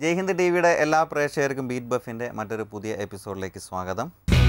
Jaihind T വിയുടെ എല്ലാ പ്രേക്ഷകർക്കും ബീറ്റ് ബഫിന്റെ മറ്റൊരു പുതിയ എപ്പിസോഡിലേക്ക് സ്വാഗതം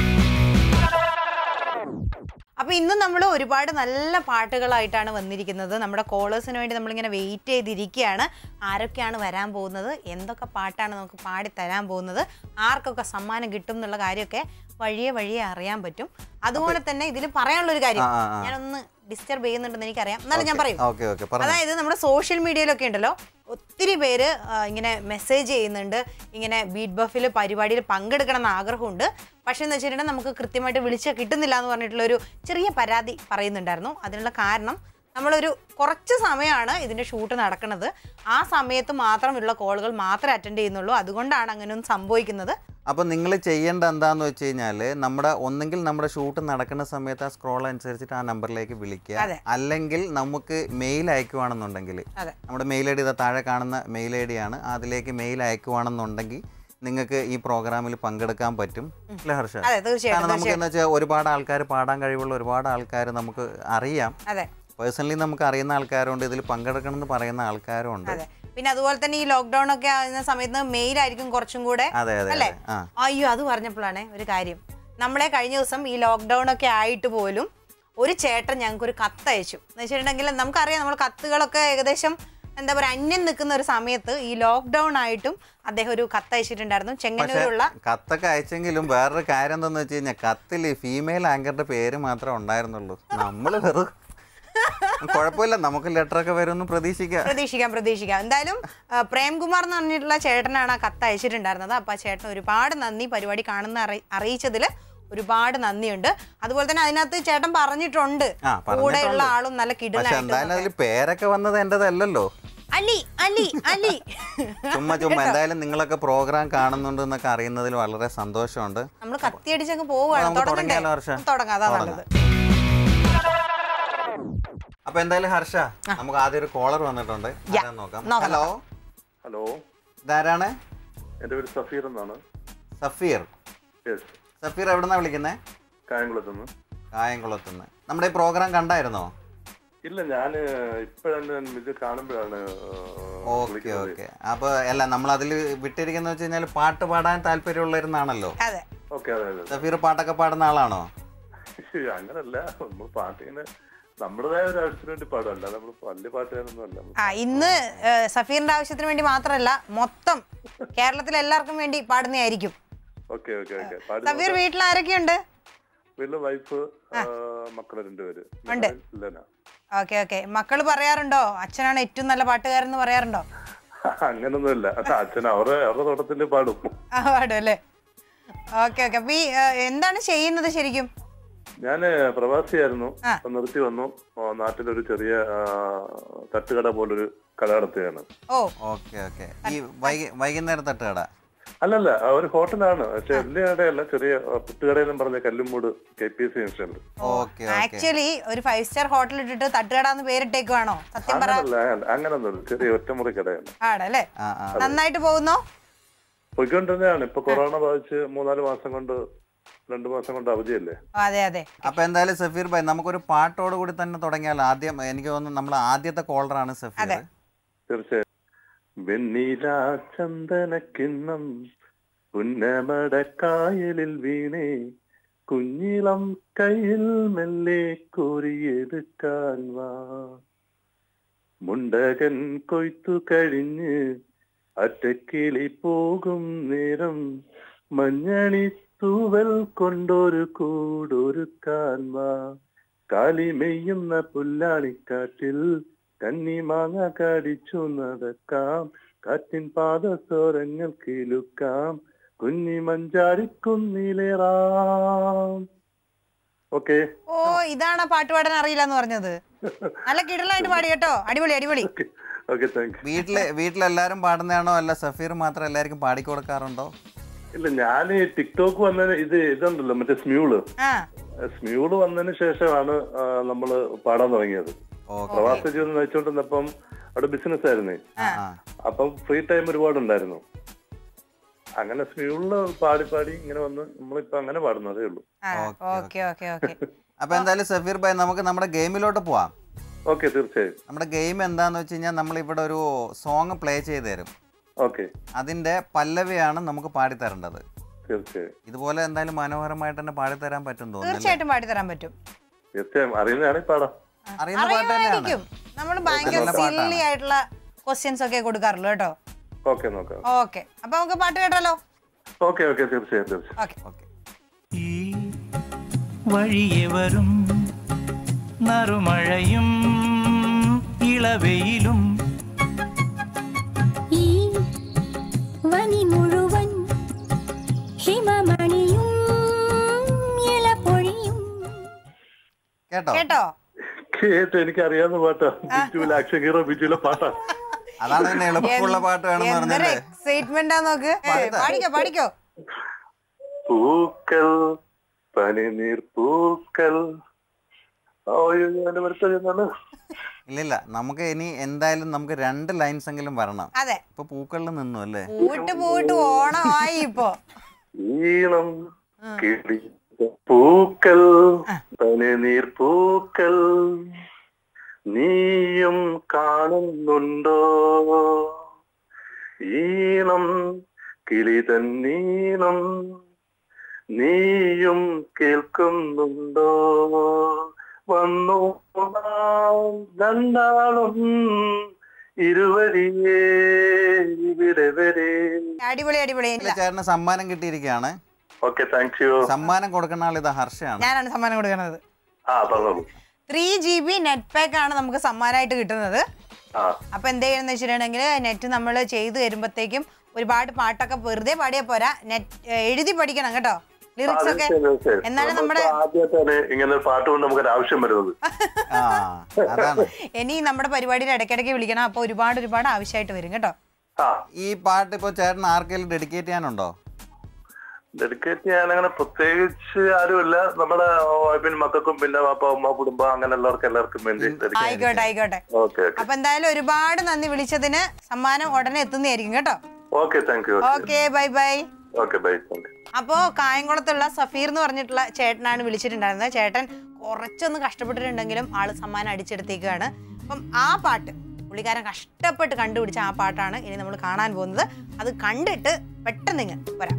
അപ്പൊ ഇന്ന് നമ്മൾ ഒരുപാട് നല്ല പാട്ടുകളായിട്ടാണ് വന്നിരിക്കുന്നത് നമ്മുടെ കോളേഴ്സിന് വേണ്ടി നമ്മളിങ്ങനെ വെയിറ്റ് ചെയ്തിരിക്കുകയാണ് ആരൊക്കെയാണ് വരാൻ പോകുന്നത് എന്തൊക്കെ പാട്ടാണ് നമുക്ക് പാടി തരാൻ പോകുന്നത് ആർക്കൊക്കെ സമ്മാനം കിട്ടും എന്നുള്ള കാര്യമൊക്കെ വഴിയെ വഴിയെ അറിയാൻ പറ്റും അതുപോലെ തന്നെ ഇതിൽ പറയാനുള്ള ഒരു കാര്യം ആ, ആ, ആ. ഞാനൊന്ന് ഡിസ്റ്റർബ് ചെയ്യുന്നുണ്ടെന്ന് എനിക്കറിയാം എന്നാലും ഞാൻ പറയും ഓക്കെ ഓക്കെ പറഞ്ഞു അതായത് നമ്മുടെ സോഷ്യൽ മീഡിയയിലൊക്കെ ഉണ്ടല്ലോ ഒത്തിരി പേര് ആ, ഇങ്ങനെ മെസ്സേജ് ചെയ്യുന്നുണ്ട് ഇങ്ങനെ ബീറ്റ് ബഫിൽ പരിപാടിയിൽ പങ്കെടുക്കണം എന്ന് ആഗ്രഹമുണ്ട് പക്ഷേ എന്ന് വെച്ചിട്ടുണ്ടെങ്കിൽ നമുക്ക് കൃത്യമായിട്ട് വിളിച്ച് കിട്ടുന്നില്ല എന്ന് പറഞ്ഞിട്ടുള്ള ഒരു ചെറിയ പരാതി പറയുന്നുണ്ടായിരുന്നു അതിനുള്ള കാരണം നമ്മളൊരു കുറച്ച് സമയമാണ് ഇതിൻ്റെ ഷൂട്ട് നടക്കുന്നത് ആ സമയത്ത് മാത്രമുള്ള കോളുകൾ മാത്രമേ അറ്റൻഡ് ചെയ്യുന്നുള്ളൂ അതുകൊണ്ടാണ് അങ്ങനെയൊന്നും സംഭവിക്കുന്നത് അപ്പോൾ നിങ്ങൾ ചെയ്യേണ്ട എന്താന്ന് വെച്ച് കഴിഞ്ഞാൽ നമ്മുടെ ഒന്നെങ്കിൽ നമ്മുടെ ഷൂട്ട് നടക്കുന്ന സമയത്ത് ആ സ്ക്രോൾ അനുസരിച്ചിട്ട് ആ നമ്പറിലേക്ക് വിളിക്കുക അതെ. അല്ലെങ്കിൽ നമുക്ക് മെയിൽ അയക്കുവാണെന്നുണ്ടെങ്കിൽ അതെ നമ്മുടെ മെയിൽ ഐ ഡി ഇതാ താഴെ കാണുന്ന മെയിൽ ഐ ഡി ആണ് അതിലേക്ക് മെയിൽ അയക്കുവാണെന്നുണ്ടെങ്കിൽ നിങ്ങൾക്ക് ഈ പ്രോഗ്രാമിൽ പങ്കെടുക്കാൻ പറ്റും അല്ലേ ഹർഷ അതെ തീർച്ചയായിട്ടും കാരണം നമുക്ക് എന്ന് വെച്ചാൽ ഒരുപാട് ആൾക്കാർ പാടാൻ കഴിവുള്ള ഒരുപാട് ആൾക്കാർ നമുക്ക് അറിയാം അതെ പേഴ്സണലി നമുക്ക് അറിയുന്ന ആൾക്കാരുണ്ട് ഇതിൽ പങ്കെടുക്കണം എന്ന് പറയുന്ന ആൾക്കാരും ഉണ്ട് അതെ പിന്നെ അതുപോലെ തന്നെ ഈ ലോക്ക്ഡൌൺ ഒക്കെ ആകുന്ന സമയത്ത് മെയിൽ ആയിരിക്കും കുറച്ചും കൂടെ അതെ അതെ അല്ലേ അതെ ആ അയ്യോ അത് പറഞ്ഞപ്പോഴാണ് ഒരു കാര്യം നമ്മളെ കഴിഞ്ഞ ദിവസം ഈ ലോക്ക്ഡൗൺ ഒക്കെ ആയിട്ട് പോലും ഒരു ചേട്ടൻ ഞങ്ങൾക്ക് ഒരു കത്ത് അയച്ചു എന്ന് വെച്ചിട്ടുണ്ടെങ്കിൽ നമുക്കറിയാം നമ്മൾ കത്തുകളൊക്കെ ഏകദേശം എന്താ പറയുക അന്യം നിൽക്കുന്ന ഒരു സമയത്ത് ഈ ലോക്ക്ഡൗൺ ആയിട്ടും അദ്ദേഹം ഒരു കത്ത് അയച്ചിട്ടുണ്ടായിരുന്നു ചെങ്ങന്നൂരുള്ള കത്തൊക്കെ അയച്ചെങ്കിലും വേറൊരു കാര്യം എന്താന്ന് വെച്ച് കഴിഞ്ഞാൽ കത്തിൽ ഫീമെയിൽ ആങ്കറുടെ പേര് മാത്രമേ ഉണ്ടായിരുന്നുള്ളൂ നമ്മൾ വെറും കുഴപ്പമില്ല നമുക്ക് ലെറ്റർ ഒക്കെ വരുമെന്ന് പ്രതീക്ഷിക്കാം പ്രതീക്ഷിക്കാം പ്രതീക്ഷിക്കാം എന്തായാലും ആ, പ്രേംകുമാർ എന്ന് പറഞ്ഞിട്ടുള്ള ചേട്ടനാണ് ആ കത്ത് അയച്ചിട്ടുണ്ടായിരുന്നത് അപ്പോൾ ആ ചേട്ടൻ ഒരുപാട് നന്ദി പരിപാടി കാണുന്ന അറി അറിയിച്ചതിൽ ഒരുപാട് നന്ദിയുണ്ട് അതുപോലെ തന്നെ അതിനകത്ത് ചേട്ടൻ പറഞ്ഞിട്ടുണ്ട് ആ, പറഞ്ഞിട്ടുണ്ട്. കൂടെയുള്ള ആളും നല്ല പക്ഷെ കിടലായിട്ട് എന്തായാലും അതിൽ പേരൊക്കെ വന്നത് എൻ്റെതല്ലല്ലോ അലി അലി അലി ചുമ്മാ ചുമ്മാ എന്തായാലും നിങ്ങളൊക്കെ പ്രോഗ്രാം കാണുന്നുണ്ട് എന്നൊക്കെ അറിയുന്നതിൽ വളരെ സന്തോഷമുണ്ട് നമ്മൾ കത്തിയടിച്ചങ്ങ് പോവുകയാണ് നമുക്ക് തുടങ്ങണ്ടേ തുടങ്ങിയാലോ, ഹർഷ? തുടങ്ങാം അതാ തുടങ്ങാം. നല്ലത് അപ്പൊ എന്തായാലും ഹർഷ നമുക്ക് ആദ്യം ഒരു കോളർ വന്നിട്ടുണ്ട് ആരാന്ന് നോക്കാം നോക്കാം, ഹലോ ഹലോ ഇതാരാണ് എൻ്റെ പേര് സഫീർ എന്നാണ് സഫീർ യെസ് സഫീർ എവിടെന്നാ വിളിക്കുന്നത് കായംകുളത്ത് നിന്ന് കായംകുളത്തുനിന്ന് നമ്മുടെ ഈ പ്രോഗ്രാം കണ്ടായിരുന്നോ ഇല്ല ഞാൻ ഇപ്പോഴാണ് ഇത് കാണുമ്പോഴാണ് ഓക്കെ ഓക്കെ അപ്പൊ അല്ല നമ്മൾ അതിൽ വിട്ടിരിക്കുന്ന വെച്ച് കഴിഞ്ഞാൽ പാട്ട് പാടാൻ താല്പര്യമുള്ളവരുന്നാണല്ലോ അതെ ഓക്കെ അതെ അതെ സഫീർ പാട്ടൊക്കെ പാടുന്ന ആളാണോ ശ്ശി, അങ്ങനല്ല നമ്മൾ പാട്ടിങ്ങനെ നമ്മുടേതായ ഒരു ആവശ്യത്തിന് വേണ്ടി പാടും അല്ലാതെ നമ്മൾ വലിയ പാട്ടുകാരൊന്നും അല്ല ആ ഇന്ന് ഏഹ്, സഫീറിന്റെ ആവശ്യത്തിന് വേണ്ടി മാത്രമല്ല മൊത്തം കേരളത്തിലെ എല്ലാവർക്കും വേണ്ടി പാടുന്നതായിരിക്കും ഓക്കെ ഓക്കെ ഓക്കെ പാടി സഫീർ വീട്ടിൽ ആരൊക്കെയുണ്ട് വീട്ടിലെ വൈഫ് മക്കള് രണ്ടുപേര് ഉണ്ട്. ഇല്ലനാ ഓക്കെ ഓക്കെ മക്കൾ പറയാറുണ്ടോ അച്ഛനാണ് ഏറ്റവും നല്ല പാട്ടുകാരൻ എന്ന് പറയാറുണ്ടോ അങ്ങനൊന്നുമില്ല അച്ഛൻ അവരുടെ അവരുടെ തോട്ടത്തിൽ പാടും ആ പാടും അല്ലേ ഓക്കെ ഓക്കെ അപ്പൊ ഈ ഏഹ്, എന്താണ് ചെയ്യുന്നത് ശരിക്കും ഞാന് പ്രവാസിയായിരുന്നു ആ. അപ്പൊ നിർത്തി വന്നു ആ, നാട്ടിലൊരു ചെറിയ ആ, തട്ടുകട പോലൊരു കട നടത്തുകയാണ് ഓ ഓക്കെ ഓക്കെ ഈ വൈകി വൈകുന്നേരം തട്ടുകട അല്ലല്ല ആ, ഒരു ഹോട്ടലാണ് പക്ഷെ വലിയ കടയല്ല ചെറിയ ആ, പുട്ടുകടയെന്നും പറഞ്ഞ കല്ലുമൂട് കെ പി എസ് ജംഗ്ഷനിൽ ഓക്കെ ഓക്കെ ആക്ച്വലി ഒരു ഫൈവ് സ്റ്റാർ ഹോട്ടൽ ഇട്ടിട്ട് തട്ടുകടാന്ന് പേരിട്ടേക്കുവാണോ സത്യം പറ അങ്ങനല്ല അങ്ങ- അങ്ങനൊന്നുമില്ല ചെറിയ ഒറ്റമുറി കടയാണ് ആണല്ലേ ആ ആ നന്നായിട്ട് പോകുന്നോ പോയിക്കൊണ്ടിരുന്നതാണ് ഇപ്പൊ കൊറോണ ബാധിച്ച് മൂന്നാല് മാസം കൊണ്ട് രണ്ടു മാസം കൊണ്ട് അവധിയല്ലേ അതെ അതെ അപ്പൊ എന്തായാലും സഫീർ ഭായ് നമുക്കൊരു പാട്ടോട് കൂടി തന്നെ തുടങ്ങിയാൽ ആദ്യം എനിക്ക് തോന്നുന്നു നമ്മൾ ആദ്യത്തെ കോളറാണ് സഫീർ അതെ. തീർച്ചയായും വെണ്ണീല ചന്ദനക്കിണ്ണം പുന്നമടക്കായലിൽ വീണേ കുഞ്ഞിളം കയ്യിൽ മെല്ലെ കോരിയെടുക്കാൻ വാ മുണ്ടകൻ കൊയ്ത്തു കഴിഞ്ഞ് അറ്റക്കിളി പോകും നേരം മഞ്ഞണി തൂവൽ കൊണ്ടൊരു കൂടൊരുക്കാൻ വാ കാലിമെയ്യുന്ന പുല്ലാണിക്കാട്ടിൽ കന്നിമാങ്ങ കടിച്ചു നടക്കാം കാറ്റിൻ പാദസോരങ്ങൾ കിലുക്കാം കുഞ്ഞി മഞ്ചാടിക്കുന്നിലേറാം ഓക്കെ ഓ ഇതാണ് ആ പാട്ട് പാടാൻ അറിയില്ല എന്ന് പറഞ്ഞത് നല്ല കിടലായിട്ട് പാടി കേട്ടോ അടിപൊളി അടിപൊളി ഓക്കെ താങ്ക് വീട്ടില് വീട്ടിലെല്ലാരും പാടുന്നതാണോ അല്ല സഫീർ മാത്രം എല്ലാവർക്കും പാടിക്കൊടുക്കാറുണ്ടോ ഇല്ല ഞാൻ ടിക്ടോക്ക് വന്നതിന് ഇത് ഇതുണ്ടല്ലോ മറ്റേ സ്മ്യൂള് ആ സ്മ്യൂള് വന്നതിന് ശേഷമാണ് ആ, നമ്മള് പാടാൻ തുടങ്ങിയത് ഓക്കെ പ്രവാസ ജീവിതം നയിച്ചുകൊണ്ടിരുന്നപ്പം അവിടെ ബിസിനസ് ആയിരുന്നേ ആ ആ അപ്പം ഫ്രീ ടൈം ഒരുപാടുണ്ടായിരുന്നു അങ്ങനെ സ്മ്യൂളില് പാടി പാടി ഇങ്ങനെ വന്ന് നമ്മളിപ്പോ അങ്ങനെ പാടുന്നതേ ഉള്ളൂ ഓക്കെ ഓക്കെ ഓക്കെ അപ്പൊ എന്തായാലും സഫീർ ഭായ് നമുക്ക് നമ്മുടെ ഗെയിമിലോട്ട് പോവാം ഓക്കെ തീർച്ചയായും നമ്മുടെ ഗെയിം എന്താന്ന് വെച്ച് കഴിഞ്ഞാൽ നമ്മൾ ഇവിടെ ഒരു സോങ് പ്ലേ ചെയ്ത് തരും ഓക്കെ അതിന്റെ പല്ലവിയാണ് നമുക്ക് പാടിത്തരേണ്ടത് തീർച്ചയായും ഇതുപോലെ എന്തായാലും മനോഹരമായിട്ട് തന്നെ പാടിത്തരാൻ പറ്റും തോന്നുന്നു തീർച്ചയായിട്ടും പാടിത്തരാൻ പറ്റും തീർച്ചയായും അറിയുന്നതാണെങ്കിൽ പാടാം അറിയുന്ന പാട്ട് തന്നെയാണ് അറിയാമായിരിക്കും നമ്മൾ ഭയങ്കര നല്ല പാട്ടാണ്. സില്ലി ആയിട്ടുള്ള ക്വസ്റ്റ്യൻസ് ഒക്കെ കൊടുക്കാറുള്ളൂ കേട്ടോ ഓക്കെ നോക്കാം ഓക്കെ അപ്പൊ നമുക്ക് പാട്ട് കേട്ടാലോ ഓക്കെ ഓക്കെ തീർച്ചയായും തീർച്ചയായും ഓക്കെ ഓക്കെ ഈ വഴിയെ വരും നറുമഴയും ഇളവെയിലും ഈ വനി മുഴുവൻ ഹിമമണിയും ഇളപ്പൊഴിയും കേട്ടോ കേട്ടോ കേട്ട് എനിക്ക് അറിയാവുന്ന പാട്ടാ ബിജുവിലെ ആക്ഷൻ ഹീറോ ബിജുവിലെ പാട്ടാണ് അതാണ് പിന്നെ എളുപ്പമുള്ള പാട്ട് വേണമെന്ന് എന്തൊരു പറഞ്ഞല്ലേ എക്സൈറ്റ്മെന്റ് ആ നോക്ക് ഏ, പാടിക്കോ പാടിക്കോ പൂക്കൾ പനിനീർ പൂക്കൾ അയ്യോ എന്റെ മനസ്സിൽ എന്താണ് ഇല്ലില്ല നമുക്ക് ഇനി എന്തായാലും നമുക്ക് രണ്ട് ലൈൻസ് എങ്കിലും വരണം അതെ ഇപ്പൊ പൂക്കളിൽ നിന്നു അല്ലേ പോയിട്ട് പോയിട്ട് ഓണമായി ഇപ്പൊ ഈണം കിളി പൂക്കൾ പനിനീർ പൂക്കൾ നീയും കാണുന്നുണ്ടോ ഈണം കിളി തന്നീണം നീയും കേൾക്കുന്നുണ്ടോ വന്നു നാം രണ്ടാളും ഇരുവരിയേ ഇവിടെ വരെ അടിപൊളി അടിപൊളി ഇല്ല, ചേട്ടന് സമ്മാനം കിട്ടിയിരിക്കുകയാണ് ഓക്കെ താങ്ക് യു സമ്മാനം കൊടുക്കുന്ന ആൾ ഇത് ഹർഷയാണ് ഞാനാണ് സമ്മാനം കൊടുക്കുന്നത് ആ പറഞ്ഞോളൂ three G B net pack ആണ് നമുക്ക് സമ്മാനമായിട്ട് കിട്ടുന്നത് ആ അപ്പൊ എന്ത് ചെയ്യണമെന്ന് വെച്ചിട്ടുണ്ടെങ്കിൽ നെറ്റ് നമ്മൾ ചെയ്തു തരുമ്പോഴത്തേക്കും ഒരുപാട് പാട്ടൊക്കെ വെറുതെ പാടിയാൽ പോരാ നെറ്റ് എഴുതി പഠിക്കണം കേട്ടോ ലിറിക്സ് ഒക്കെ എന്നാലും നമ്മുടെ ആദ്യമായിട്ടാണ് ഇങ്ങനെ ഒരു പാട്ട് കൊണ്ട് നമുക്കൊരു ആവശ്യം വരുന്നത് ആ അതാണ് ഇനി നമ്മുടെ പരിപാടിയിൽ ഇടയ്ക്കിടയ്ക്ക് വിളിക്കണം അപ്പൊ ഒരുപാട് ഒരുപാട് ആവശ്യമായിട്ട് വരും കേട്ടോ ആ ഈ പാട്ട് ഇപ്പൊ ചേട്ടൻ ആർക്കെങ്കിലും ഡെഡിക്കേറ്റ് ചെയ്യാനുണ്ടോ ഡെഡിക്കേറ്റ് ചെയ്യാൻ അങ്ങനെ പ്രത്യേകിച്ച് ആരുമില്ല നമ്മുടെ വൈഫിനും മക്കൾക്കും പിന്നെ പാപ്പ ഉമ്മ കുടുംബം അങ്ങനെയുള്ളവർക്ക് എല്ലാവർക്കും വേണ്ടി ഡെഡിക്കേറ്റ് ആയിക്കോട്ടെ ആയിക്കോട്ടെ ഓക്കെ ഓക്കെ അപ്പൊ എന്തായാലും ഒരുപാട് നന്ദി വിളിച്ചതിന് സമ്മാനം ഉടനെ എത്തുന്നതായിരിക്കും കേട്ടോ okay thank you okay bye bye okay bye thank you അപ്പോ കായംകുളത്തുള്ള സഫീർ എന്ന് പറഞ്ഞിട്ടുള്ള ചേട്ടനാണ് വിളിച്ചിട്ടുണ്ടായിരുന്നത് ചേട്ടൻ കുറച്ചൊന്ന് കഷ്ടപ്പെട്ടിട്ടുണ്ടെങ്കിലും ആള് സമ്മാനം അടിച്ചെടുത്തേക്കാണ് അപ്പം ആ പാട്ട് പുള്ളിക്കാരൻ കഷ്ടപ്പെട്ട് കണ്ടുപിടിച്ച ആ പാട്ടാണ് ഇനി നമ്മൾ കാണാൻ പോകുന്നത് അത് കണ്ടിട്ട് പെട്ടെന്ന് ഇങ്ങ് വരാം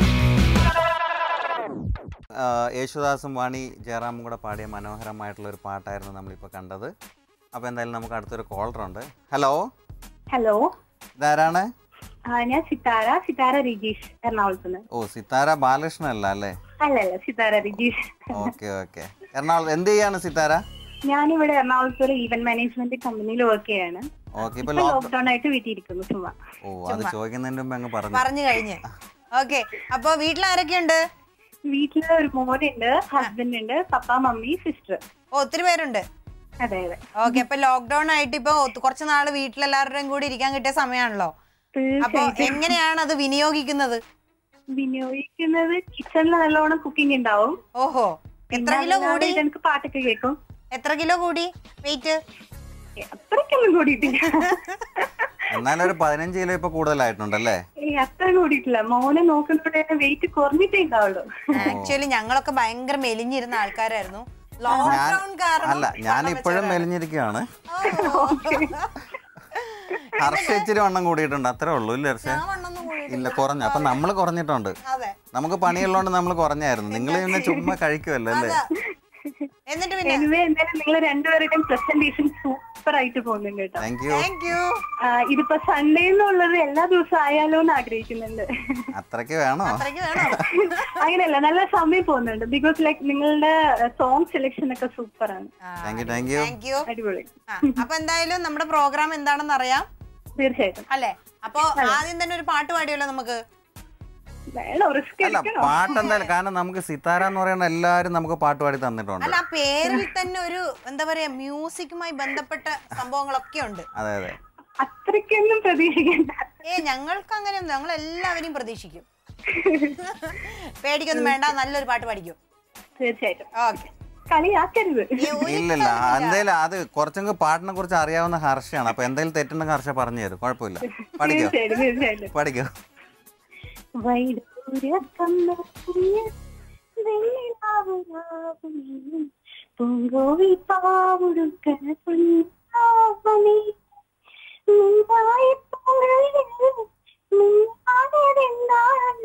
ആ, യേശുദാസും വാണി ജയറാമും കൂടെ പാടിയ മനോഹരമായിട്ടുള്ള ഒരു പാട്ടായിരുന്നു നമ്മളിപ്പോൾ കണ്ടത് അപ്പോൾ എന്തായാലും നമുക്ക് അടുത്തൊരു കോളർ ഉണ്ട് ഹലോ ഹലോ ഇതാരാണ് ആ, ഞാൻ സിതാര സിതാര റിജീഷ് എറണാകുളത്ത് നിന്ന് ഓ സിത്താര ബാലകൃഷ്ണൻ അല്ല അല്ലേ അല്ലല്ല സിതാര റിജീഷ് ഓക്കെ ഓക്കെ എറണാകുളം എന്ത് ചെയ്യാണ് സിത്താര ഞാനിവിടെ എറണാകുളത്ത് ഒരു ഈവന്റ് മാനേജ്മെന്റ് കമ്പനിയിൽ വർക്ക് ചെയ്യാണ് ഓക്കെ ഇപ്പൊ ഇപ്പൊ ലോക്ക് ലോക്ക്ഡൌൺ ആയിട്ട് വീട്ടിൽ ഇരിക്കുന്നു ചുമ്മാ ഓ അത് ചോദിക്കുന്നതിന് മുമ്പ് അങ്ങ് പറഞ്ഞു പറഞ്ഞു കഴിഞ്ഞ് ഓക്കെ അപ്പൊ വീട്ടിൽ ആരൊക്കെയുണ്ട് വീട്ടില് ഒരു മോനുണ്ട് ഹസ്ബൻഡ് ഉണ്ട് പപ്പ മമ്മി സിസ്റ്റർ ഓ ഒത്തിരി പേരുണ്ട് അതെ അതെ ഓക്കെ അപ്പൊ ലോക്ക്ഡൌൺ ആയിട്ട് ഇപ്പൊ ഒത്ത് കുറച്ച് നാള് വീട്ടിലെല്ലാവരുടെയും കൂടി ഇരിക്കാൻ കിട്ടിയ സമയമാണല്ലോ അപ്പൊ തീർച്ചയായിട്ടും എങ്ങനെയാണ് അത് വിനിയോഗിക്കുന്നത് വിനിയോഗിക്കുന്നത് കിച്ചണിൽ നല്ലോണം കുക്കിംഗ് ഉണ്ടാവും ഓഹോ എത്ര കിലോ കൂടി പിന്നെ എനിക്ക് പാട്ടൊക്കെ കേൾക്കും എത്ര കിലോ കൂടി വെയിറ്റ് ഏ, അത്രയ്ക്കൊന്നും കൂടിയിട്ടില്ല എന്നാലും ഒരു പതിനഞ്ച് കിലോ ഇപ്പൊ കൂടുതലായിട്ടുണ്ടല്ലേ ഏ അത്ര കൂടിയിട്ടില്ല മോനെ നോക്കുന്നതോടെ വെയിറ്റ് കുറഞ്ഞിട്ടേ ഉണ്ടാവുള്ളൂ ആക്ച്വലി ഞങ്ങളൊക്കെ ഭയങ്കര മെലിഞ്ഞിരുന്ന ആൾക്കാരായിരുന്നു ലോക്ക്ഡൌൺ കാരണം അല്ല ഞാൻ വണ്ണം ഇപ്പോഴും വെച്ചവരാണ്. മെലിഞ്ഞിരിക്കുകയാണ് ഓ. ഹർഷ ഇച്ചിരി വണ്ണം കൂടിയിട്ടുണ്ട് അത്രേ ഉള്ളൂ ഇല്ല ഹർഷ ഞാൻ വണ്ണൊന്നും കൂടിയിട്ടില്ല. ഇല്ല കുറഞ്ഞു അപ്പൊ നമ്മൾ കുറഞ്ഞിട്ടുണ്ട് അതെ നമുക്ക് പണിയുള്ളതുകൊണ്ട് നമ്മൾ കുറഞ്ഞായിരുന്നു നിങ്ങൾ പിന്നെ ചുമ്മാ കഴിക്കുമല്ലോ അല്ലേ അതാ. എന്നിട്ട് പിന്നെ എനിവേ എന്തായാലും നിങ്ങൾ രണ്ടുപേരുടെയും പ്രസന്റേഷൻ സൂപ്പർ ആയിട്ട് പോകുന്നുണ്ട് കേട്ടോ താങ്ക് യു താങ്ക് യു ആ, ഇതിപ്പോ സൺഡേ എന്നുള്ളത് എല്ലാ ദിവസവും ആയാലോ എന്ന് ആഗ്രഹിക്കുന്നുണ്ട് അത്രയ്ക്ക് വേണോ അത്രയ്ക്ക് വേണോ അങ്ങനെയല്ല നല്ല സമയം പോകുന്നുണ്ട് ബിക്കോസ് ലൈക്ക് നിങ്ങളുടെ സോങ് സെലക്ഷൻ ഒക്കെ സൂപ്പർ ആണ് thank you thank you thank you അടിപൊളി അപ്പൊ എന്തായാലും നമ്മുടെ പ്രോഗ്രാം എന്താണെന്ന് അറിയാം തീർച്ചയായിട്ടും അല്ലേ അപ്പൊ ആദ്യം തന്നെ ഒരു പാട്ട് പാടിയല്ലോ നമുക്ക് വേണം റിസ്ക് അല്ല എടുക്കണോ പാട്ട് എന്തായാലും കാരണം നമുക്ക് സിത്താര എന്ന് പറയുന്ന എല്ലാവരും നമുക്ക് പാട്ട് പാടി തന്നിട്ടുണ്ട് അല്ല ആ പേരിൽ തന്നെ ഒരു എന്താ പറയാ മ്യൂസിക്കുമായി ബന്ധപ്പെട്ട സംഭവങ്ങളൊക്കെ ഉണ്ട് അതെ അതെ അത്രയ്ക്കൊന്നും പ്രതീക്ഷിക്കണ്ട ഏ ഞങ്ങൾക്ക് അങ്ങനെയൊന്നും ഞങ്ങൾ എല്ലാവരെയും പ്രതീക്ഷിക്കും പേടിക്കൊന്നും വേണ്ട നല്ലൊരു പാട്ട് പഠിക്കും തീർച്ചയായിട്ടും ഓക്കെ കളിയാക്കരുത് ഇല്ലില്ല എന്തായാലും അത് കുറച്ചെങ്കിൽ പാട്ടിനെ കുറിച്ച് അറിയാവുന്ന ഹർഷയാണ് അപ്പൊ എന്തെങ്കിലും തെറ്റുണ്ടെങ്കിൽ ഹർഷ പറഞ്ഞു തരും കുഴപ്പമില്ല പഠിക്കോ തീർച്ചയായിട്ടും തീർച്ചയായിട്ടും പഠിക്കോ വൈഡൂര്യ കണ്ണൂരിയ വെണ്ണിലാവുരാവുമീ പൂങ്കോവി പാവുടുക്കന പൊന്നാവണി നിന്നായി പൂങ്കളിൽ മിണ്ടാതെന്താണ്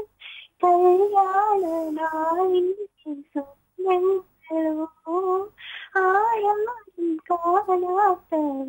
കല്യാണനാളിൻ സ്വപ്നങ്ങളോ ആരും കാണാത്ത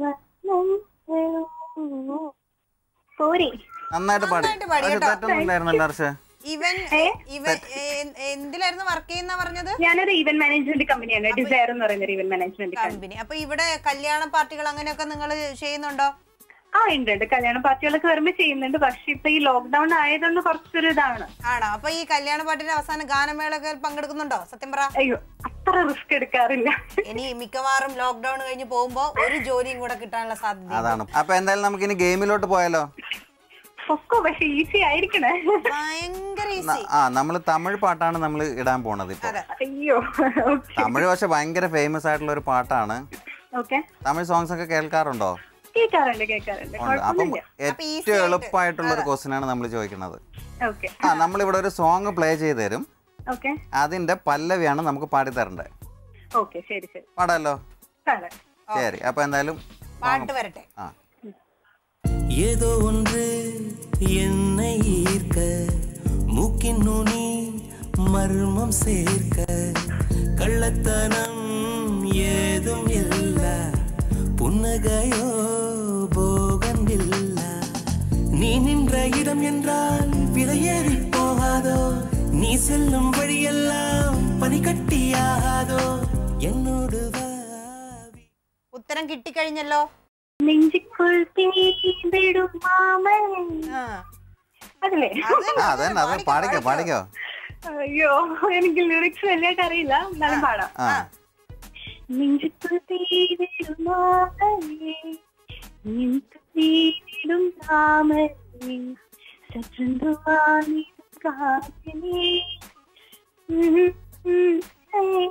വർണ്ണങ്ങളോ പോരെ നന്നായിട്ട് പാടി നന്നായിട്ട് പാടി പക്ഷെ കേട്ടോ. തെറ്റൊന്നുമില്ലായിരുന്നല്ലോ ഹർഷ ഇവൻ ഏ? ഇവൻ ഏ- എന്തിലായിരുന്നു വർക്ക് ചെയ്യുന്ന പറഞ്ഞത് ഞാനൊരു ഈവന്റ് മാനേജ്മെന്റ് കമ്പനിയാണ് ഡിസയർ എന്ന് പറയുന്ന ഒരു ഈവന്റ് മാനേജ്മെന്റ് കമ്പനി കമ്പനി അപ്പൊ ഇവിടെ കല്യാണ പാർട്ടികൾ അങ്ങനെയൊക്കെ നിങ്ങൾ ചെയ്യുന്നുണ്ടോ ആ ഉണ്ട് ഉണ്ട് കല്യാണ പാർട്ടികളൊക്കെ വരുമ്പോ ചെയ്യുന്നുണ്ട് പക്ഷെ ഇപ്പൊ ഈ ലോക്ക്ഡൌൺ ആയതുകൊണ്ട് കുറച്ചൊരു ഇതാണ് ആണോ അപ്പൊ ഈ കല്യാണ പാർട്ടിയുടെ അവസാനം ഗാനമേളൊക്കെ പങ്കെടുക്കുന്നുണ്ടോ സത്യം പറ അയ്യോ അത്ര റിസ്ക് എടുക്കാറില്ല ഇനി മിക്കവാറും ലോക്ക്ഡൌൺ കഴിഞ്ഞ് പോകുമ്പോ ഒരു ജോലിയും കൂടെ കിട്ടാനുള്ള സാധ്യത അതാണ് അപ്പൊ എന്തായാലും നമുക്ക് ഇനി ഗെയിമിലോട്ട് പോയാലോ പൊക്കോ പക്ഷെ ഈസി ആയിരിക്കണേ ഭയങ്കര ഈസി ന- ആ നമ്മൾ തമിഴ് പാട്ടാണ് നമ്മൾ ഇടാൻ പോണത് ഇപ്പൊ അതെ അയ്യോ ഓക്കെ തമിഴ് പക്ഷെ ഭയങ്കര ഫേമസ് ആയിട്ടുള്ള ഒരു പാട്ടാണ് ഓക്കെ തമിഴ് സോങ്സ് ഒക്കെ കേൾക്കാറുണ്ടോ കേൾക്കാറുണ്ട് കേൾക്കാറുണ്ട് ഉണ്ട് അപ്പം കുഴപ്പമൊന്നുമില്ല അപ്പൊ easy ഏറ്റവും ആയിട്ട്. എളുപ്പമായിട്ടുള്ള ഒരു ക്വസ്റ്റ്യൻ ആണ് നമ്മൾ ചോദിക്കുന്നത് ഓക്കെ ആ നമ്മളിവിടെ ഒരു സോങ് പ്ലേ ചെയ്ത് തരും ഓക്കെ അതിന്റെ പല്ലവിയാണ് നമുക്ക് പാടി തരേണ്ടത് ഓക്കെ ശരി ശരി പാടാലോ കാണാം ശരി അപ്പൊ എന്തായാലും പാട്ട് വരട്ടെ ആ ஏதோ ஒன்று என்னை ஈர்க்க மூக்கின் நுனி மர்மம் சேர்க்க கள்ளத்தனம் ஏதும் இல்ல புன்னகையோ போகண்டில்ல நீ நின்ற இடம் என்றால் விலையேறி போகாதோ நீ செல்லும் வழியெல்லாம் பனிக்கட்டியாகாதோ என்னோடு வா ഉത്തരം കിട്ടിക്കഴിഞ്ഞല്ലോ നെഞ്ചിക്കുൾ തീണ്ടിടും മാമൻ ആ. അതല്ലേ അതന്നെ, ആ അതന്നെ അത് പാടിക്കോ, പാടിക്കോ പാടിക്കോ അയ്യോ എനിക്ക് ലിറിക്സ് വലിയായിട്ട് അറിയില്ല എന്നാലും പാടാം ആ നെഞ്ചിക്കുൾ തീണ്ടിടും മാമനെ നിനക്ക് തീണ്ടിടും താമരേ സച്ചന്തുവാനിടും കാറ്റിനെ ഉം, ഉം, ഏ.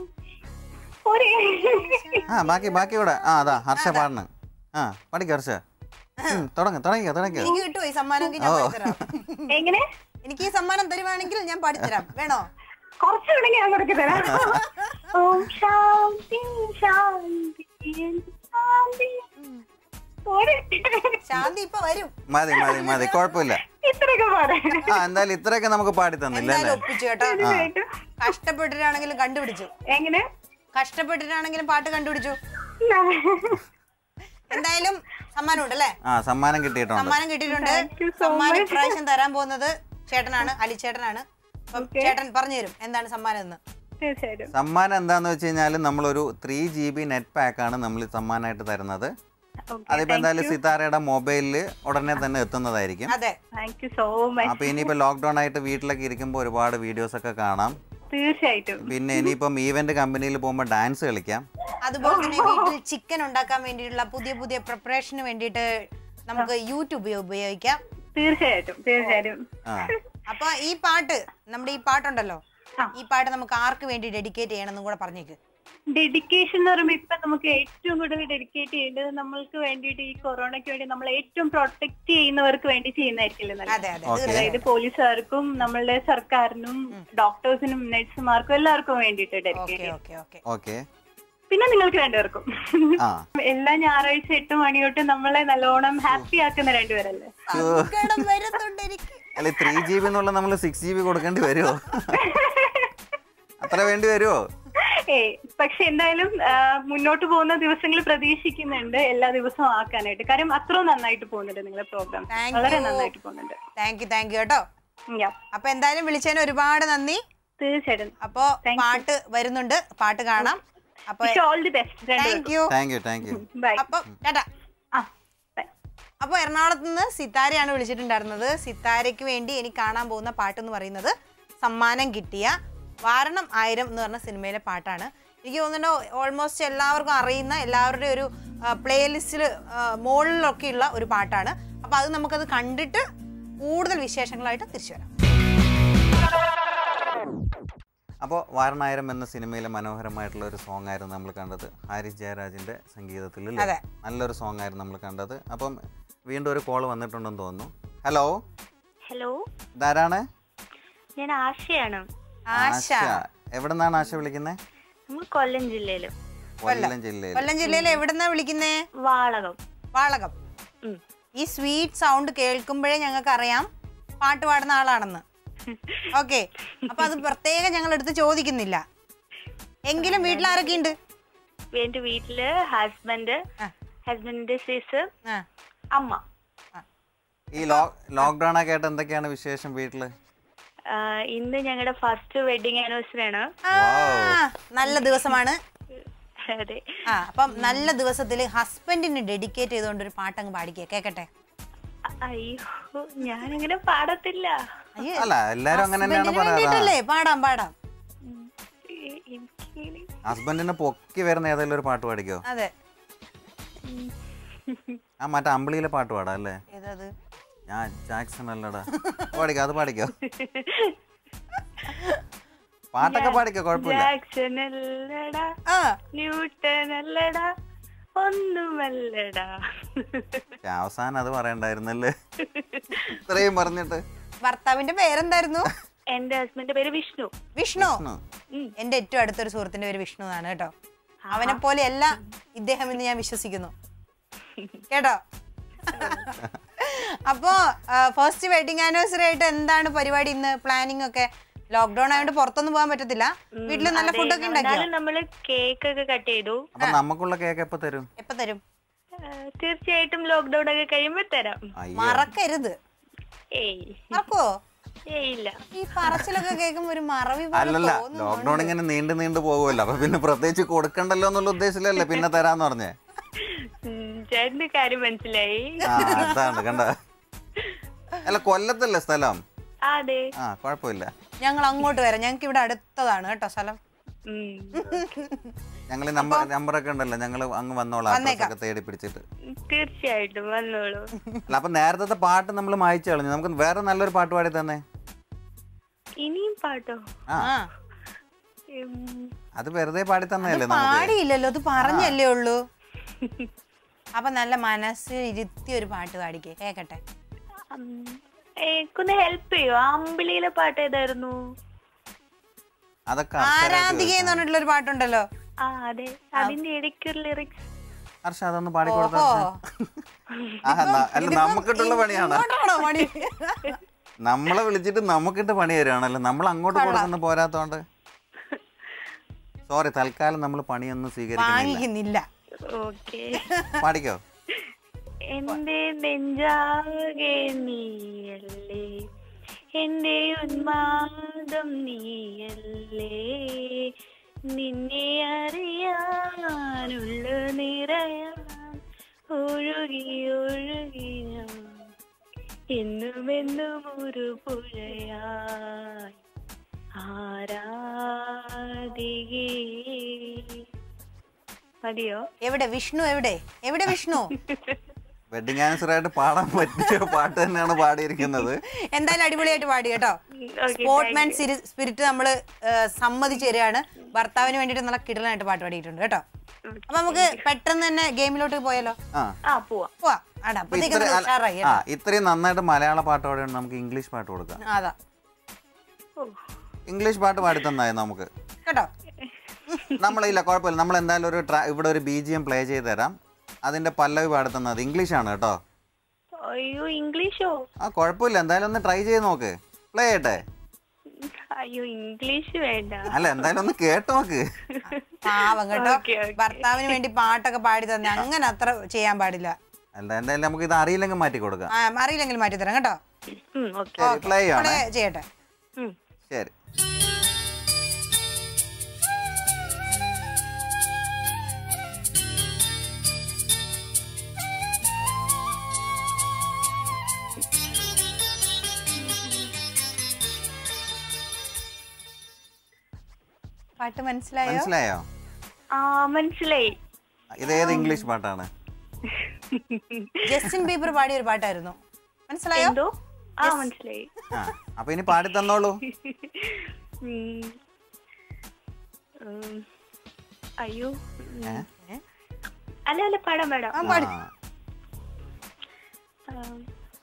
പോരെ. ആ ബാക്കി ബാക്കി കൂടെ ആ അതാ ഹർഷ പാടണ് ആ പാടിക്കോ ഹർഷ ഉം, തുടങ്ങ് തുടങ്ങിക്കോ തുടങ്ങിക്കോ എനിക്ക് കിട്ടുമോ ഈ സമ്മാനമെങ്കിൽ ഞാൻ ഓ. പാടിത്തരാം എങ്ങനെ എനിക്ക് ഈ സമ്മാനം തരുവാണെങ്കിൽ ഞാൻ പാടിത്തരാം വേണോ കുറച്ച് വേണമെങ്കിൽ ഞാൻ കൊടുക്കി തരാം ഓം ശാന്തി ശാന്തി ശാന്തി പോരെ. ശാന്തി ഇപ്പൊ വരും മതി മതി മതി കുഴപ്പമില്ല ഇത്രയൊക്കെ പോരെ ആ എന്തായാലും ഇത്രയൊക്കെ നമുക്ക് പാടി തന്നില്ല എന്തായാലും അല്ലേ ഒപ്പിച്ചു കേട്ടോ തീർച്ചയായിട്ടും. കഷ്ടപ്പെട്ടിട്ടാണെങ്കിലും കണ്ടുപിടിച്ചു എങ്ങനെ കഷ്ടപ്പെട്ടിട്ടാണെങ്കിലും പാട്ട് കണ്ടുപിടിച്ചു എന്തായാലും സമ്മാനം ഉണ്ട് അല്ലേ ആ സമ്മാനം കിട്ടിയിട്ടുണ്ട് സമ്മാനം കിട്ടിയിട്ടുണ്ട് Thank you so സമ്മാനം much. ഇപ്രാവശ്യം തരാൻ പോകുന്നത് ചേട്ടനാണ് അലി ചേട്ടനാണ് അപ്പം Okay. ചേട്ടൻ പറഞ്ഞു തരും എന്താണ് സമ്മാനം എന്ന് തീർച്ചയായിട്ടും സമ്മാനം എന്താന്ന് വെച്ച് കഴിഞ്ഞാൽ നമ്മളൊരു ത്രീ ജി ബി നെറ്റ് പാക്കാണ് നമ്മൾ സമ്മാനമായിട്ട് തരുന്നത് അതിപ്പോ എന്തായാലും സിതാരയുടെ മൊബൈലിൽ ഉടനെ തന്നെ എത്തുന്നതായിരിക്കും അതെ താങ്ക് യു സോ മച്ച് അപ്പൊ ഇനിയിപ്പോ ലോക്ക്ഡൌൺ ആയിട്ട് വീട്ടിലൊക്കെ ഇരിക്കുമ്പോൾ ഒരുപാട് വീഡിയോസ് ഒക്കെ കാണാം തീർച്ചയായിട്ടും പിന്നെ ഇനിയിപ്പം ഈവന്റ് കമ്പനിയിൽ പോകുമ്പോൾ ഡാൻസ് കളിക്കാം അതുപോലെ തന്നെ വീട്ടിൽ ചിക്കൻ ഉണ്ടാക്കാൻ വേണ്ടിയിട്ടുള്ള പുതിയ പുതിയ പ്രിപ്പറേഷന് വേണ്ടിയിട്ട് നമുക്ക് യൂട്യൂബ് ഉപയോഗിക്കാം തീർച്ചയായിട്ടും തീർച്ചയായിട്ടും ആ അപ്പൊ ഈ പാട്ട് നമ്മുടെ ഈ പാട്ടുണ്ടല്ലോ ആ. ഈ പാട്ട് നമുക്ക് ആർക്ക് വേണ്ടി ഡെഡിക്കേറ്റ് ചെയ്യണമെന്നും കൂടെ പറഞ്ഞേക്ക് ഡെഡിക്കേഷൻ എന്ന് പറയുമ്പോൾ ഇപ്പൊ നമുക്ക് ഏറ്റവും കൂടുതൽ ഡെഡിക്കേറ്റ് ചെയ്യേണ്ടത് നമ്മൾക്ക് വേണ്ടിയിട്ട് ഈ കൊറോണയ്ക്ക് വേണ്ടി നമ്മൾ ഏറ്റവും പ്രൊട്ടക്ട് ചെയ്യുന്നവർക്ക് വേണ്ടി ചെയ്യുന്നതായിരിക്കില്ലേ നല്ലത് അതെ അതെ Okay. അതായത് പോലീസുകാർക്കും നമ്മളുടെ സർക്കാരിനും ഡോക്ടേഴ്സിനും നഴ്സുമാർക്കും എല്ലാവർക്കും വേണ്ടിയിട്ട് ഡെഡിക്കേറ്റ് ഓക്കെ ചെയ്യും ഓക്കെ ഓക്കെ ഓക്കെ പിന്നെ നിങ്ങൾക്ക് രണ്ടുപേർക്കും ആ എല്ലാ ഞായറാഴ്ച എട്ട് മണി തൊട്ട് നമ്മളെ നല്ലോണം ഹാപ്പി ആക്കുന്ന രണ്ടുപേരല്ലേ സങ്കടം വരുന്നുണ്ട് എനിക്ക് അല്ല ത്രീ ജി ബി എന്നുള്ള നമ്മൾ സിക്സ് ജി ബി കൊടുക്കേണ്ടി വരുമോ അത്ര വേണ്ടി വരുമോ ഏ പക്ഷെ എന്തായാലും ആ, മുന്നോട്ട് പോകുന്ന ദിവസങ്ങൾ പ്രതീക്ഷിക്കുന്നുണ്ട് എല്ലാ ദിവസവും ആക്കാനായിട്ട് കാര്യം അത്രയും നന്നായിട്ട് പോകുന്നുണ്ട് നിങ്ങളുടെ പ്രോഗ്രാം Thank വളരെ you. നന്നായിട്ട് പോകുന്നുണ്ട് താങ്ക് യു താങ്ക് യു കേട്ടോ Yeah. അപ്പൊ എന്തായാലും വിളിച്ചതിന് ഒരുപാട് നന്ദി തീർച്ചയായിട്ടും അപ്പോ Thank you. പാട്ട് വരുന്നുണ്ട് പാട്ട് കാണാം അപ്പൊ all the best thank you thank you thank you bye അപ്പൊ ടാറ്റാ ആ ബൈ അപ്പോൾ എറണാകുളത്ത് നിന്ന് സിത്താരയാണ് വിളിച്ചിട്ടുണ്ടായിരുന്നത് സിത്താരയ്ക്ക് വേണ്ടി എനിക്ക് കാണാൻ പോകുന്ന പാട്ടെന്ന് പറയുന്നത് സമ്മാനം കിട്ടിയ വാരണം ആയിരം എന്ന് പറഞ്ഞ സിനിമയിലെ പാട്ടാണ് എനിക്ക് തോന്നുന്നു ഓൾമോസ്റ്റ് എല്ലാവർക്കും അറിയുന്ന എല്ലാവരുടെയും ഒരു പ്ലേലിസ്റ്റിൽ മുകളിലൊക്കെയുള്ള ഒരു പാട്ടാണ് അപ്പോൾ അത് നമുക്കത് കണ്ടിട്ട് കൂടുതൽ വിശേഷങ്ങളായിട്ട് തിരിച്ചു വരാം അപ്പോൾ വാരണായിരം എന്ന സിനിമയിലെ മനോഹരമായിട്ടുള്ള ഒരു സോങ് ആയിരുന്നു നമ്മൾ കണ്ടത് ഹാരിസ് ജയരാജിന്റെ സംഗീതത്തിൽ അല്ലേ? അതെ. നല്ലൊരു സോങ് ആയിരുന്നു നമ്മൾ കണ്ടത് അപ്പം വീണ്ടും ഒരു കോൾ വന്നിട്ടുണ്ടെന്ന് തോന്നുന്നു ഹലോ ഹലോ ഇതാരാണ് ഞാൻ ആശയാണ് ആശ എവിടെ നിന്നാണ് ആശ വിളിക്കുന്നത് നമ്മൾ കൊല്ലം ജില്ലയില് കൊല്ലം ജില്ലയിൽ കൊല്ലം ജില്ലയിൽ എവിടെന്നാ വിളിക്കുന്നേ വാളകം വാളകം ഈ സ്വീറ്റ് സൗണ്ട് കേൾക്കുമ്പോഴേ ഞങ്ങൾക്ക് അറിയാം പാട്ട് പാടുന്ന ആളാണെന്ന് ഓക്കെ അപ്പൊ അത് പ്രത്യേകം ഞങ്ങൾ എടുത്ത് ചോദിക്കുന്നില്ല എങ്കിലും വീട്ടിൽ ആരൊക്കെ ഉണ്ട് എന്റെ വീട്ടില് ഹസ്ബൻഡ് ആ. ഹസ്ബൻഡിന്റെ സിസ്റ്റർ ആ അമ്മ ഈ ലോ ലോക്ക്ഡൗൺ ഒക്കെ ആയിട്ട് എന്തൊക്കെയാണ് വിശേഷം വീട്ടില് ആ, ഇന്ന് ഞങ്ങളുടെ ഫസ്റ്റ് വെഡിങ് ആനിവേഴ്സറി ആണ് ആ, നല്ല ദിവസമാണ് അതെ ആ അപ്പം നല്ല ദിവസത്തിൽ ഹസ്ബൻഡിന് ഡെഡിക്കേറ്റ് ചെയ്തുകൊണ്ട് ഒരു പാട്ടങ്ങ് പാടിക്കുക കേക്കട്ടെ അ- അയ്യോ ഞാനങ്ങനെ പാടത്തില്ല അയ്യോ അല്ല എല്ലാരും അങ്ങനെ തന്നെയാണ് ഹസ്ബൻഡിന് പറയാറ് വേണ്ടിയിട്ടല്ലേ പാടാം പാടാം ഉം. എ- എനിക്ക് ഹസ്ബൻഡിനെ പൊക്കി വരുന്ന ഏതെങ്കിലും ഒരു പാട്ട് പാടിക്കോ അതെ ആ മറ്റേ അമ്പിളിയിലെ പാട്ട് പാടാം അല്ലേ ഏതത് ഞാൻ ജാക്സൺ അല്ലടാ പാടിക്കോ അത് പാടിക്കോ പാട്ടൊക്കെ പാടിക്കോ കുഴപ്പമില്ല ജാക്സൺ അല്ലടാ ആ ന്യൂട്ടൺ അല്ലടാ ഒന്നുമല്ലടാ പക്ഷെ അവസാനം അത് പറയണ്ടായിരുന്നല്ലേ ഇത്രയും പറഞ്ഞിട്ട് ഭർത്താവിന്റെ പേരെന്തായിരുന്നു എന്റെ ഹസ്ബൻഡിന്റെ പേര് വിഷ്ണു വിഷ്ണു ഉം. എന്റെ ഏറ്റവും അടുത്തൊരു സുഹൃത്തിന്റെ പേര് വിഷ്ണു എന്നാണ് കേട്ടോ അവനെ പോലെയല്ല ഇദ്ദേഹം എന്ന് ഞാൻ വിശ്വസിക്കുന്നു കേട്ടോ അപ്പോ ഫസ്റ്റ് വെഡിങ് ആനിവേഴ്സറി ആയിട്ട് എന്താണ് പരിപാടി ഇന്ന് പ്ലാനിങ് ഒക്കെ ലോക്ക്ഡൌൺ ആയതുകൊണ്ട് പുറത്തൊന്നും പോകാൻ പറ്റത്തില്ല വീട്ടിൽ നല്ല അതെ, ഫുഡൊക്കെ ഉണ്ടാക്കിയോ എന്നാലും നമ്മള് കേക്ക് ഒക്കെ കട്ട് ചെയ്തു അപ്പൊ നമുക്കുള്ള കേക്ക് എപ്പോ തരും എപ്പോ തരും ആ, തീർച്ചയായിട്ടും ലോക്ക്ഡൌൺ ഒക്കെ കഴിയുമ്പോ തരാം അയ്യോ മറക്കരുത് ഏയ് മറക്കുവോ ഏയ് ഇല്ല ഈ പറച്ചിലൊക്കെ കേൾക്കുമ്പോ ഒരു മറവി പോലെ അല്ലല്ല തോന്നുന്നു. ലോക്ക്ഡൌൺ ഇങ്ങനെ നീണ്ടു നീണ്ടു പോകുമല്ലോ അപ്പൊ പിന്നെ പ്രത്യേകിച്ച് കൊടുക്കണ്ടല്ലോ എന്നുള്ള ഉദ്ദേശത്തിലല്ലേ പിന്നെ തരാന്ന് പറഞ്ഞേ ഉം, ചേട്ടന്റെ കാര്യം മനസ്സിലായി ആ അതാണ് കണ്ട അല്ല കൊല്ലത്തല്ലേ സ്ഥലം ആ, അതെ ആ കുഴപ്പമില്ല ഞങ്ങൾ അങ്ങോട്ട് വരാം ഞങ്ങൾക്ക് ഇവിടെ അടുത്തതാണ് കേട്ടോ സ്ഥലം ഉം. ഞങ്ങൾ നമ്പർ നമ്പറൊക്കെ ഉണ്ടല്ലോ ഞങ്ങൾ അങ്ങ് വന്നോളാം അഡ്രസ് ഒക്കെ തേടി പിടിച്ചിട്ട് തീർച്ചയായിട്ടും വന്നോളൂ അല്ല അപ്പൊ നേരത്തെ പാട്ട് നമ്മൾ മായച്ചു കളഞ്ഞു നമുക്ക് വേറെ നല്ലൊരു പാട്ട് പാടി തന്നെ ഇനിയും പാട്ടോ ആ ആ ഉം, അത് വെറുതെ പാടി തന്നെയല്ലേ നമുക്ക് പാടിയില്ലല്ലോ അത് പറഞ്ഞല്ലേ ഉള്ളൂ അപ്പൊ നല്ല മനസ്സിൽ ഇരുത്തി ഒരു പാട്ട് പാടിക്കേ കേക്കട്ടെ ഉം, ഏക്കൊന്ന് ഹെൽപ്പ് ചെയ്യോ ആ അമ്പിളിയിലെ പാട്ട് ഏതായിരുന്നു അതൊക്കെ ആരാധിക എന്ന് പറഞ്ഞിട്ടുള്ള ഒരു പാട്ടുണ്ടല്ലോ ആ അതെ അതിന്റെ ഇടയ്ക്കൊരു ലിറിക്സ് ഹർഷ അതൊന്ന് പാടിക്കൊടുത്ത ഓഹോ. അല്ല നമുക്കിട്ടുള്ള പണിയാണ് ഇങ്ങോട്ടാണോ പണി നമ്മളെ വിളിച്ചിട്ട് നമുക്കിട്ട് പണി തരുവാണല്ലോ നമ്മൾ അങ്ങോട്ട് കൊടുക്കുന്ന പോരാത്തോണ്ട് സോറി തൽക്കാലം നമ്മൾ പണിയൊന്നും സ്വീകരിക്കുന്നില്ല വാങ്ങിക്കുന്നില്ല ഓക്കെ പാടിക്കോ എന്റെ നെഞ്ചാകെ നീയല്ലേ എന്റെ ഉന്മാദം നീയല്ലേ നിന്നെ അറിയാനുള്ള നിറയാൻ ഒഴുകി ഒഴുകി ഞാൻ എന്നുമെന്നും ഒരു പുഴയായി ആരാധികേ മതിയോ എവിടെ വിഷ്ണു എവിടെ എവിടെ വിഷ്ണു വെഡിങ് ആനിവേഴ്സറി ആയിട്ട് പാടാൻ പറ്റിയ പാട്ട് തന്നെയാണ് പാടിയിരിക്കുന്നത് എന്തായാലും അടിപൊളിയായിട്ട് പാടി കേട്ടോ Okay, സ്പോർട്സ്മാൻ സ്പിരിറ്റ് നമ്മള് ഏഹ്, സമ്മതിച്ചു തരികയാണ് ഭർത്താവിന് വേണ്ടിയിട്ട് നല്ല കിടലായിട്ട് പാട്ട് പാടിയിട്ടുണ്ട് കേട്ടോ അപ്പൊ നമുക്ക് പെട്ടെന്ന് തന്നെ ഗെയിമിലോട്ട് പോയാലോ ആ ആ പോവാം പോവാ ആടാ അപ്പൊ അപ്പത്തേക്ക് ഇത്ര- നമ്മൾ ഉഷാറായി ആ കേട്ടോ. ഇത്രയും നന്നായിട്ട് മലയാള പാട്ട് പാടിയാണ് നമുക്ക് ഇംഗ്ലീഷ് പാട്ട് കൊടുക്കാം അതാ ഓ ഇംഗ്ലീഷ് പാട്ട് പാടി തന്നായി നമുക്ക് കേട്ടോ നമ്മളില്ല കുഴപ്പമില്ല നമ്മൾ എന്തായാലും ഒരു ട്രാ ഇവിടെ ഒരു ബി ജി എം പ്ലേ ചെയ്ത് തരാം അതിന്റെ പല്ലവി പാടി തന്നത് ഇംഗ്ലീഷാണ് കേട്ടോ അയ്യോ ഇംഗ്ലീഷോ ആ കുഴപ്പമില്ല എന്തായാലും ഒന്ന് ട്രൈ ചെയ്ത് നോക്ക് പ്ലേ ചെയ്യട്ടെ അയ്യോ ഇംഗ്ലീഷ് വേണ്ട അല്ല എന്തായാലും ഒന്ന് കേട്ട് നോക്ക് പാവം കേട്ടോ Okay, okay. ഭർത്താവിന് വേണ്ടി പാട്ടൊക്കെ പാടി തന്നെ അങ്ങനെ അത്ര ചെയ്യാൻ പാടില്ല അല്ല എന്തായാലും നമുക്ക് ഇത് അറിയില്ലെങ്കിൽ മാറ്റി കൊടുക്കാം ആ അറിയില്ലെങ്കിൽ മാറ്റി തരാം കേട്ടോ ഓക്കെ ശരി പ്ലേ ഇവിടെ ചെയ്യണേ ചെയ്യട്ടെ ശരി പാട്ട് മനസ്സിലായോ മനസ്സിലായോ ആ മനസ്സിലായി ഇത് ഏത് ഇംഗ്ലീഷ് പാട്ടാണ് ജസ്റ്റിൻ ബീബർ പാടിയ ഒരു പാട്ടായിരുന്നു മനസ്സിലായോ എന്തോ ആ മനസ്സിലായി ആ അപ്പൊ ഇനി പാടി തന്നോളൂ ഉം. ഉം. അയ്യോ ഉം. ഏ? അല്ല അല്ല പാടാം പാടാം ആ പാടി ആ. ആം,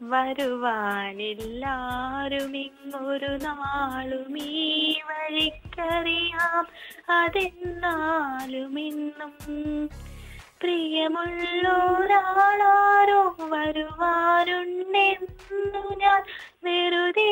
വരുവാനില്ലാരും ഇങ്ങൊരു നാളും ഈ വഴിക്കറിയാം അതെന്നാലും ഇന്നും പ്രിയമുള്ളൊരാളാരോ വരുവാനുണ്ടെന്നു ഞാൻ വെറുതെ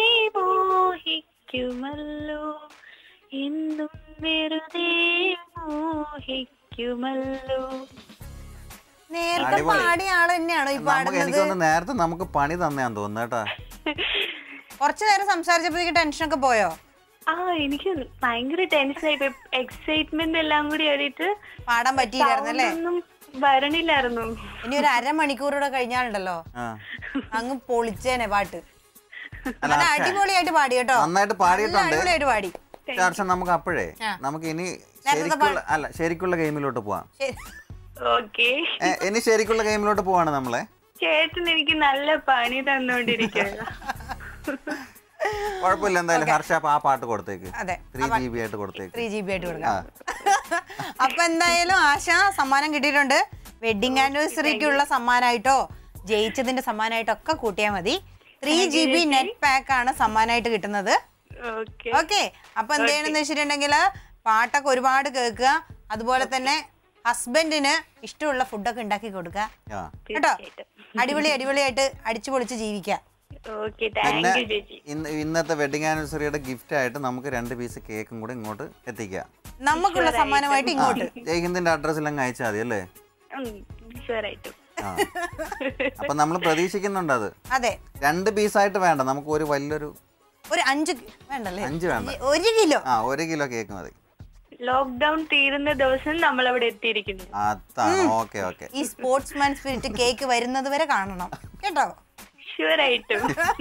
മോഹിക്കുമല്ലോ എന്നും വെറുതെ മോഹിക്കുമല്ലോ നേരത്തെ അടിപൊളി. പാടിയ ആള് തന്നെയാണോ ഈ നമുക്ക് എനിക്ക് പാടുന്നത് തോന്നുന്നു നേരത്തെ നമുക്ക് പണി തന്നെയാന്ന് തോന്നുന്നു കേട്ടാ കുറച്ചു നേരം സംസാരിച്ചപ്പോഴത്തേക്ക് ടെൻഷനൊക്കെ പോയോ ആ എനിക്ക് ഭയങ്കര ടെൻഷനായി എക്സൈറ്റ്മെന്റ് എല്ലാം കൂടി ആയിട്ട് പാടാൻ പറ്റിയില്ലായിരുന്നു അല്ലേ ഒന്നും വരണില്ലായിരുന്നു ഇനി ഒരു അരമണിക്കൂറൂടെ കഴിഞ്ഞാലുണ്ടല്ലോ ആ അങ്ങ് പൊളിച്ചേനെ പാട്ട് അല്ല, നല്ല പക്ഷേ അടിപൊളിയായിട്ട് പാടി കേട്ടോ നന്നായിട്ട് നല്ല പാടിയിട്ടുണ്ട് അടിപൊളിയായിട്ട് പാടി ചർച്ച നമുക്ക് അപ്പോഴേ ആ. നമുക്ക് ഇനി നേരത്തെ ശരിക്കുള്ള അല്ല ശരിക്കുള്ള ഗെയിമിലോട്ട് പോവാം ശരി. ഓക്കെ ഏ, ഇനി ശരിക്കുള്ള ഗെയിമിലോട്ട് പോവാണ് നമ്മളെ ചേട്ടൻ എനിക്ക് നല്ല പണി തന്നോണ്ടിരിക്കുക കുഴപ്പമില്ല എന്തായാലും ഹർഷ അപ്പൊ ആ പാട്ട് കൊടുത്തേക്ക് അതെ ത്രീ ജി ബി ആയിട്ട് കൊടുത്തേക്ക് ത്രീ ജി ബി ആയിട്ട് കൊടുക്കാം അപ്പൊ എന്തായാലും ആശ സമ്മാനം കിട്ടിയിട്ടുണ്ട് വെഡിങ് ആനിവേഴ്സറിക്കുള്ള സമ്മാനമായിട്ടോ ജയിച്ചതിന്റെ സമ്മാനമായിട്ടോ ഒക്കെ കൂട്ടിയാൽ മതി three G B net pack ആണ് സമ്മാനമായിട്ട് കിട്ടുന്നത് ഓക്കെ ഓക്കെ അപ്പൊ എന്ത് ചെയ്യണമെന്ന് വെച്ചിട്ടുണ്ടെങ്കിൽ പാട്ടൊക്കെ ഒരുപാട് കേൾക്കുക അതുപോലെ തന്നെ ഹസ്ബൻഡിന് ഇഷ്ടമുള്ള ഫുഡൊക്കെ ഉണ്ടാക്കി കൊടുക്കുക ആ കേട്ടോ അടിപൊളി അടിപൊളിയായിട്ട് അടിച്ചു പൊളിച്ച് ജീവിക്കുക ഓക്കെ പിന്നെ താങ്ക് യു ചേച്ചി ഇന്ന് ഇന്നത്തെ വെഡിങ് ആനിവേഴ്സറിയുടെ ഗിഫ്റ്റ് ആയിട്ട് നമുക്ക് രണ്ട് പീസ് കേക്കും കൂടെ ഇങ്ങോട്ട് എത്തിക്കാം നമുക്കുള്ള സമ്മാനമായിട്ട് ഇങ്ങോട്ട് ജയ്ഹിന്ദിന്റെ അഡ്രസ്സിൽ അങ്ങ് അയച്ചാൽ മതി അല്ലേ ഷുവറായിട്ടും ആ അപ്പൊ നമ്മൾ പ്രതീക്ഷിക്കുന്നുണ്ട് അത് അതെ രണ്ട് പീസായിട്ട് വേണ്ട നമുക്ക് ഒരു വലിയൊരു ഒരു അഞ്ച് കി- വേണ്ടല്ലേ അഞ്ച് വേണ്ട ഒരു കിലോ ആ ഒരു കിലോ കേക്ക് മതി ലോക്ക്ഡൌൺ തീരുന്ന ദിവസം നമ്മൾ അവിടെ എത്തിയിരിക്കുന്നു അതാണ് ഓക്കെ ഓക്കെ ഈ സ്പോർട്സ്മാൻ സ്പിരിറ്റ് കേക്ക് വരുന്നത് വരെ കാണണം കേട്ടോ ഷുവറായിട്ടും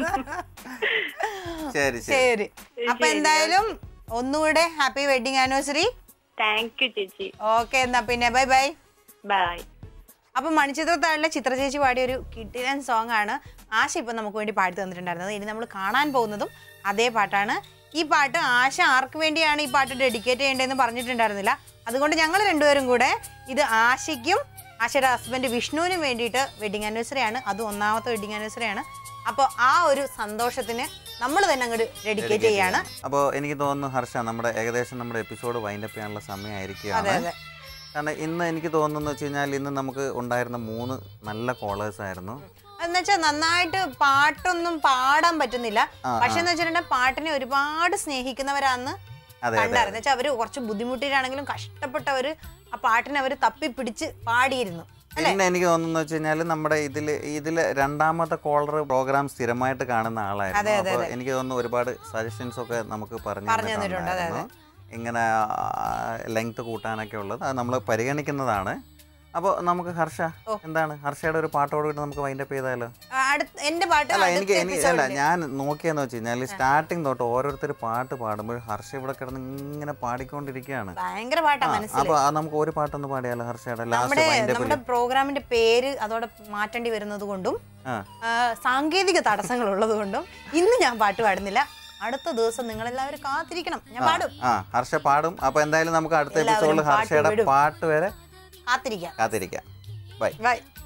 ശരി ശരി ശരി അപ്പൊ എന്തായാലും ഒന്നുകൂടെ happy wedding anniversary thank you ചേച്ചി ഓക്കെ എന്നാ പിന്നെ ബൈ ബൈ ബൈ അപ്പൊ മണിച്ചിത്രത്താഴിലെ ചിത്രചേച്ചി പാടിയ ഒരു കിട്ടിലൻ സോങ് ആണ് ആശ ഇപ്പൊ നമുക്ക് വേണ്ടി പാടി തന്നിട്ടുണ്ടായിരുന്നത് ഇനി നമ്മൾ കാണാൻ പോകുന്നതും അതേ പാട്ടാണ് ഈ പാട്ട് ആശ ആർക്ക് വേണ്ടിയാണ് ഈ പാട്ട് ഡെഡിക്കേറ്റ് ചെയ്യേണ്ടതെന്ന് പറഞ്ഞിട്ടുണ്ടായിരുന്നില്ല അതുകൊണ്ട് ഞങ്ങൾ രണ്ടുപേരും കൂടെ ഇത് ആശയ്ക്കും ആശയുടെ ഹസ്ബൻഡ് വിഷ്ണുവിനും വേണ്ടിയിട്ട് വെഡിങ് ആനിവേഴ്സറി ആണ് അത് ഒന്നാമത്തെ വെഡിങ് ആനിവേഴ്സറി ആണ് അപ്പോൾ ആ ഒരു സന്തോഷത്തിന് നമ്മൾ തന്നെ അങ്ങോട്ട് ഡെഡിക്കേറ്റ് ചെയ്യാണ് അപ്പോൾ എനിക്ക് തോന്നുന്നു ഹർഷ നമ്മുടെ ഏകദേശം നമ്മുടെ എപ്പിസോഡ് വൈൻഡപ്പ് ചെയ്യാനുള്ള അതെ സമയമായിരിക്കുകയാണ് അതെ കാരണം ഇന്ന് എനിക്ക് തോന്നുന്നു വെച്ച് കഴിഞ്ഞാൽ ഇന്ന് നമുക്ക് ഉണ്ടായിരുന്ന മൂന്ന് നല്ല കോളേഴ്സ് ആയിരുന്നു എന്നുവെച്ചാൽ നന്നായിട്ട് പാട്ടൊന്നും പാടാൻ പറ്റുന്നില്ല ആ, പക്ഷെ എന്ന് വെച്ചിട്ടുണ്ടെങ്കിൽ പാട്ടിനെ ഒരുപാട് സ്നേഹിക്കുന്നവരാന്ന് അതെ അതെ കണ്ടായിരുന്നു വെച്ചാൽ അവര് കുറച്ച് ബുദ്ധിമുട്ടിയിട്ടാണെങ്കിലും കഷ്ടപ്പെട്ടവര് ആ പാട്ടിനെ അവര് തപ്പിപ്പിടിച്ച് പാടിയിരുന്നു അല്ലേ പിന്നെ എനിക്ക് തോന്നുന്നു വെച്ച് കഴിഞ്ഞാൽ നമ്മുടെ ഇതിൽ ഇതിൽ രണ്ടാമത്തെ കോളർ പ്രോഗ്രാം സ്ഥിരമായിട്ട് കാണുന്ന ആളായിരുന്നു അതെ, അതെ, അപ്പോൾ എനിക്ക് തോന്നുന്നു ഒരുപാട് സജഷൻസ് ഒക്കെ നമുക്ക് പറഞ്ഞു പറഞ്ഞു തന്നിട്ടുണ്ട്, അതെ, തന്നിട്ടുണ്ടായിരുന്നു. ഇങ്ങനെ ലെങ്ത് കൂട്ടാനൊക്കെ ഉള്ളത് അത് നമ്മൾ പരിഗണിക്കുന്നതാണ് അപ്പോൾ നമുക്ക് ഹർഷ ഓ. എന്താണ് ഹർഷയുടെ ഒരു പാട്ടോട് കൂടി നമുക്ക് വൈൻഡപ്പ് ചെയ്താലോ ആ, അടുത്ത എന്റെ പാട്ട് അല്ല അടുത്ത എനിക്ക് എനിക്ക് അല്ല episode ല്. ഞാൻ നോക്കിയെന്ന് വെച്ച് കഴിഞ്ഞാൽ സ്റ്റാർട്ടിങ് തൊട്ട് ഓരോരുത്തർ പാട്ട് പാടുമ്പോൾ ഹർഷ ഇവിടെ കിടന്ന് ഇങ്ങനെ പാടിക്കൊണ്ടിരിക്കുകയാണ് ഭയങ്കര പാട്ടാ മനസ്സിൽ അപ്പൊ ആ നമുക്ക് ഒരു പാട്ടൊന്ന് പാടിയാലോ ഹർഷയുടെ ലാസ്റ്റ് നമ്മുടെ വൈൻഡപ്പ് നമ്മുടെ പ്രോഗ്രാമിന്റെ പേര് അതോടെ മാറ്റേണ്ടി വരുന്നത് കൊണ്ടും ആ ആ, സാങ്കേതിക തടസ്സങ്ങൾ ഉള്ളത് കൊണ്ടും ഇന്ന് ഞാൻ പാട്ട് പാടുന്നില്ല അടുത്ത ദിവസം നിങ്ങൾ എല്ലാവരും കാത്തിരിക്കണം ഞാൻ പാടും ആ ഹർഷ പാടും അപ്പൊ എന്തായാലും നമുക്ക് അടുത്ത എല്ലാവരും എപ്പിസോഡിൽ പാട്ട് ഹർഷയുടെ വിടും. പാട്ട് വരെ കാത്തിരിക്കാം കാത്തിരിക്കാം ബൈ ബൈ